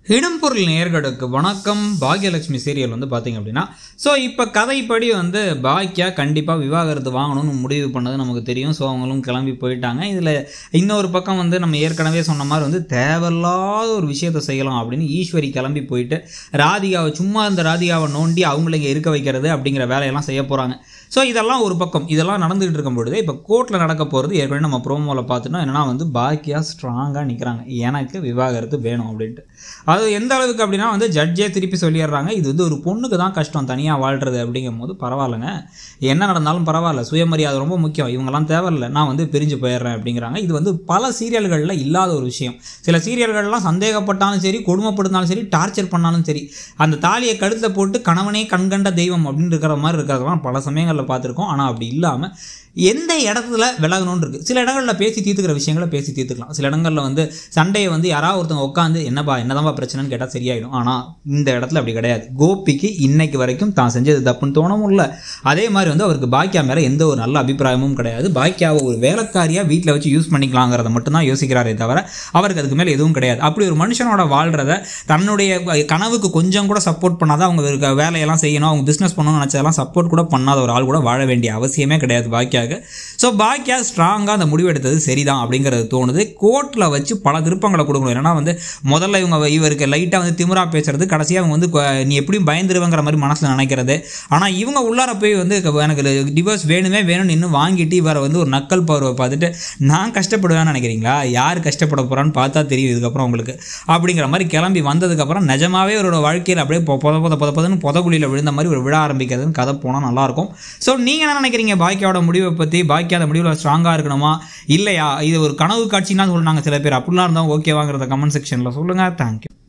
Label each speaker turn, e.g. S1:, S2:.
S1: இடம்பொருள் நேர்களுக்கு வணக்கம் பாக்யலட்சுமி சீரியல் வந்து பார்த்தீங்க அப்படின்னா ஸோ இப்போ கதைப்படி வந்து பாக்கியா கண்டிப்பாக விவாகரத்து வாங்கணும்னு முடிவு பண்ணது நமக்கு தெரியும் ஸோ அவங்களும் கிளம்பி போயிட்டாங்க இதில் இன்னொரு பக்கம் வந்து நம்ம ஏற்கனவே சொன்ன மாதிரி வந்து தேவையில்லாத ஒரு விஷயத்தை செய்யலாம் அப்படின்னு ஈஸ்வரி கிளம்பி போயிட்டு ராதிகாவை சும்மா இந்த ராதிகாவை நோண்டி அவங்கள இங்கே இருக்க வைக்கிறது அப்படிங்கிற வேலையெல்லாம் செய்ய போகிறாங்க ஸோ இதெல்லாம் ஒரு பக்கம் இதெல்லாம் நடந்துகிட்டு இருக்கும் பொழுது இப்போ கோர்ட்டில் நடக்க போகிறது ஏற்கனவே நம்ம ப்ரோமோவில் பார்த்துட்டோம் என்னன்னா வந்து பாக்கியா ஸ்ட்ராங்காக நிற்கிறாங்க எனக்கு விவாகரத்து வேணும் அப்படின்ட்டு அது எந்த அளவுக்கு அப்படின்னா வந்து ஜட்ஜே திருப்பி சொல்லிடுறாங்க இது வந்து ஒரு பொண்ணுக்கு தான் கஷ்டம் தனியாக வாழ்கிறது அப்படிங்கும் போது பரவாயில்லைங்க என்ன நடந்தாலும் பரவாயில்ல சுயமரியாதை ரொம்ப முக்கியம் இவங்கெல்லாம் தேவையில்லை நான் வந்து பிரிஞ்சு போயிடுறேன் அப்படிங்கிறாங்க இது வந்து பல சீரியல்களில் இல்லாத ஒரு விஷயம் சில சீரியல்கள்லாம் சந்தேகப்பட்டாலும் சரி கொடுமைப்படுத்தினாலும் சரி டார்ச்சர் பண்ணாலும் சரி அந்த தாலியை கழுத்தில் போட்டு கணவனே கண்கண்ட தெய்வம் அப்படின்னு இருக்கிற மாதிரி இருக்கிறதெல்லாம் பல சமயங்களில் பார்த்துருக்கோம் ஆனால் அப்படி இல்லாமல் எந்த இடத்துல விலகணும்னு இருக்குது சில இடங்களில் பேசி தீர்த்துக்கிற விஷயங்களை பேசி தீர்த்துக்கலாம் சில இடங்களில் வந்து சண்டையை வந்து யாராவது ஒருத்தவங்க உட்காந்து என்னப்பா என்னதான்ப்பா பிரச்சனைன்னு கேட்டால் சரியாயிடும் ஆனால் இந்த இடத்துல அப்படி கிடையாது கோபிக்கு இன்னைக்கு வரைக்கும் தான் செஞ்சது தப்புன்னு தோணவும் இல்லை அதே மாதிரி வந்து அவருக்கு பாக்கியா மேலே எந்த ஒரு நல்ல அபிப்பிராயமும் கிடையாது பாக்கியாவை ஒரு வேலைக்காரியாக வீட்டில் வச்சு யூஸ் பண்ணிக்கலாங்கிறத மட்டும்தான் யோசிக்கிறாரே தவிர அவருக்கு அதுக்கு மேலே எதுவும் கிடையாது அப்படி ஒரு மனுஷனோட வாழ்கிறத தன்னுடைய கனவுக்கு கொஞ்சம் கூட சப்போர்ட் பண்ணாத அவங்க இருக்க வேலையெல்லாம் செய்யணும் அவங்க பிஸ்னஸ் பண்ணணும்னு நினச்சதெல்லாம் சப்போர்ட் கூட பண்ணாத ஒரு ஆள் கூட வாழ வேண்டிய அவசியமே கிடையாது பாக்கியாக ஸோ பாக்கியா ஸ்ட்ராங்காக அந்த முடிவு எடுத்தது சரிதான் அப்படிங்கிறது தோணுது கோர்ட்டில் வச்சு பல திருப்பங்களை கொடுக்கணும் ஏன்னா வந்து முதல்ல இவங்க இவருக்கு லைட்டாக வந்து திமிரா பேசுறது கடைசியாக அவங்க வந்து கொ- நீ எப்படியும் பயந்துருவங்கிற மாதிரி மனசில் நினைக்கிறது ஆனால் இவங்க உள்ளார போய் வந்து எனக்கு டிவோர்ஸ் வேணுமே வேணும்னு இன்னும் வாங்கிட்டு இவரை வந்து ஒரு நக்கல் பார்வை பார்த்துட்டு நான் கஷ்டப்படுவேன்னு நினைக்கிறீங்களா யார் கஷ்டப்பட போகிறான்னு பார்த்தா தெரியும் இதுக்கப்புறம் உங்களுக்கு அப்படிங்கிற மாதிரி கிளம்பி வந்ததுக்கப்புறம் நிஜமாவே அவரோட வாழ்க்கையில் அப்படியே பொ- பொத பொத பொத பொதன்னு புதகுழியில் விழுந்த மாதிரி ஒரு விழ ஆரம்பிக்கிறதுன்னு கதை போனால் நல்லாயிருக்கும் ஸோ நீங்கள் என்ன நினைக்கிறீங்க பாக்கியாவோட முடிவை பற்றி பாக்கியா அந்த முடிவில் ஸ்ட்ராங்காக இருக்கணுமா இல்லையா இது ஒரு கனவு காட்சின்னா சொல்லுறாங்க சில பேர் அப்படிலாம் இருந்தால் ஓகேவாங்கிறத கமெண்ட் செக்ஷனில் சொல்லுங்கள் தேங்க்யூ